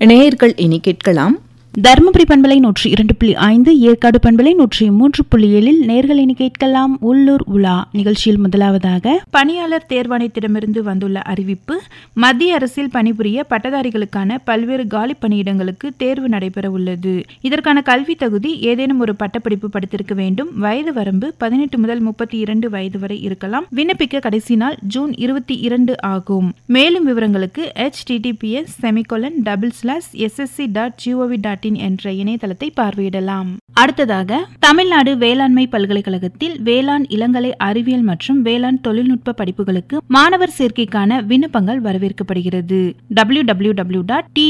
நேயர்கள் இனி கேட்கலாம் தருமபுரி பண்பலை நூற்றி இரண்டு புள்ளி ஐந்து ஏற்காடு பண்பலை நூற்றி மூன்று புள்ளி ஏழில் நேர்கள் இனி கேட்கலாம் உள்ளூர் உலா நிகழ்ச்சியில் முதலாவதாக பணியாளர் தேர்வாணையத்திடமிருந்து வந்துள்ள அறிவிப்பு மத்திய அரசில் பணிபுரிய பட்டதாரிகளுக்கான பல்வேறு காலி பணியிடங்களுக்கு தேர்வு நடைபெற உள்ளது இதற்கான கல்வி தகுதி ஏதேனும் ஒரு பட்டப்படிப்பு படித்திருக்க வேண்டும் வயது வரம்பு பதினெட்டு முதல் முப்பத்தி இரண்டு வயது வரை இருக்கலாம் விண்ணப்பிக்க கடைசி நாள் ஜூன் இருபத்தி இரண்டு ஆகும் மேலும் விவரங்களுக்கு https semicolon double slash SSC dot GOV dot in என்ற இணையதளத்தை பார்வையிடலாம் அடுத்ததாக தமிழ்நாடு வேளாண்மை பல்கலைக்கழகத்தில் வேளாண் இளங்கலை அறிவியல் மற்றும் வேளாண் தொழில்நுட்ப படிப்புகளுக்கு மாணவர் சேர்க்கைக்கான விண்ணப்பங்கள் வரவேற்கப்படுகிறது www.tnuvas.edu